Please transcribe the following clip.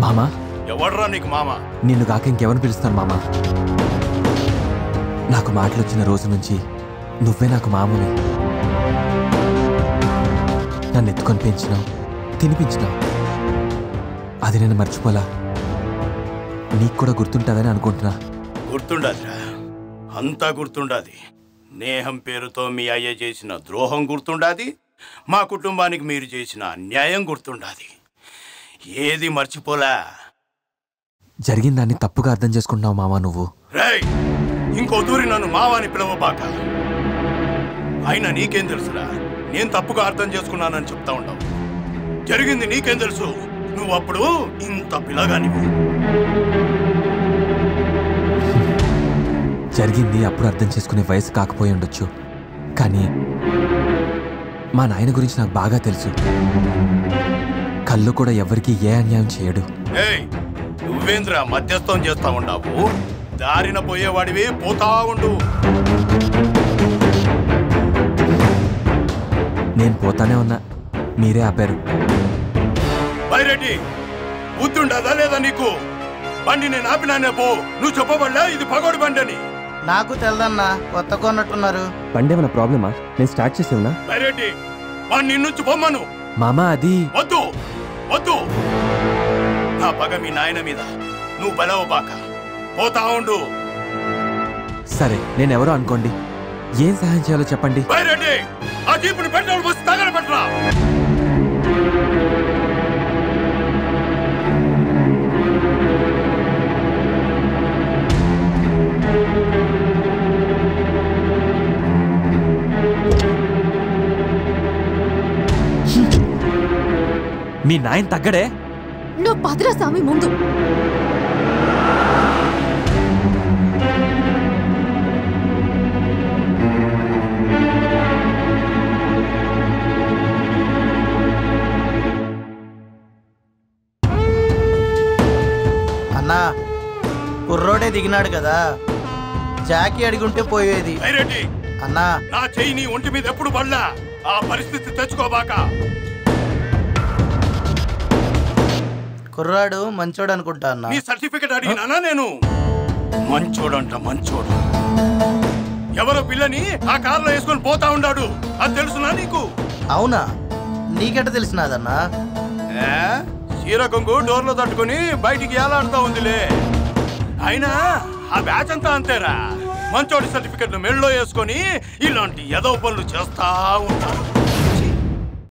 మామా ఎవడ్రా నీకు మామ నిన్ను కాక ఇంకెవరిని పిలుస్తాను మామా నాకు మాటలు వచ్చిన రోజు నుంచి నువ్వే నాకు మామూలు నన్ను ఎత్తుకొని పెంచినావు తినిపించినావు అది నేను మర్చిపోలా నీకు కూడా గుర్తుంటుందని అనుకుంటున్నా గుర్తుండదురా అంతా గుర్తుండాది నేహం పేరుతో మీ అయ్య చేసిన ద్రోహం గుర్తుండాది మా కుటుంబానికి మీరు చేసిన అన్యాయం గుర్తుండాది ఏది మర్చిపోలా జరిగిన దాన్ని తప్పుగా అర్థం చేసుకుంటున్నావు మామా నువ్వు రేయ్ ఇంకో దూరి నన్ను మావాని పిలవబాక అయినా నీకేం తెలుసురా నేను తప్పుగా అర్థం చేసుకున్నానని చెప్తా ఉండవు జరిగింది నీకేం తెలుసు నువ్వు అప్పుడు ఇంత పిలగానివి జరిగింది అప్పుడు అర్థం చేసుకునే వయసు కాకపోయి ఉండొచ్చు కానీ మా నాయన గురించి నాకు బాగా తెలుసు కళ్ళు కూడా ఎవరికి ఏ అన్యాయం చేయడు ఏయ్ నువ్వేంద్రా మధ్యస్థం చేస్తా ఉండావు దారిన పోయేవాడివి పోతా ఉండు నేను పోతానే ఉన్నా మీరే ఆపారు బైరెడ్డి బుద్ధుండదా లేదా నీకు బండి నేను ఆపినానే పో నువ్వు చెప్పబడలే ఇది పగోడు బండి అని నాకు తెలదన్నా కొత్త కొన్నట్టున్నారు బండి ఏమైనా ప్రాబ్లమా నేను స్టార్ట్ చేసి ఉన్నా బైరెడ్డి వాడిని నిన్నుంచి పొమ్మను మామా అది వద్దు వద్దు నా పగ మీ నాయన మీద నువ్వు బలవబాక పోతా ఉండు సరే నేనెవరో అనుకోండి ఏం సహాయం చేయాలో చెప్పండి బైరెడ్డి ఆ జీపుని పెట్రోల్ బస్సు తగల పెట్టరా మీ నాయన తగ్గడే నువ్వు పదరా స్వామి ముందు అన్నా కుర్రోడే దిగినాడు కదా జాకీ అడిగుంటే పోయేది బైరెడ్డి అన్నా నా చెయ్యి నీ ఒంటి మీద ఎప్పుడు పడలా ఆ పరిస్థితి తెచ్చుకోబాక కుర్రాడు మంచోడు అనుకుంటా అన్నా నీ సర్టిఫికెట్ అడిగినానా నేను మంచోడంట మంచోడు ఎవరో పిల్లని ఆ కారులో వేసుకొని పోతా ఉన్నాడు అది తెలుసునా నీకు అవునా నీకెట తెలిసినాదన్నా ఏ? చీర కొంగు డోర్లో తట్టుకొని బయటికి ఏలాడుతా ఉందిలే అయినా ఆ బ్యాచ్ అంతా అంతేరా మంచోడి సర్టిఫికెట్ మెళ్ళో వేసుకొని ఇలాంటి ఎదవ పనులు చేస్తా ఉంటారు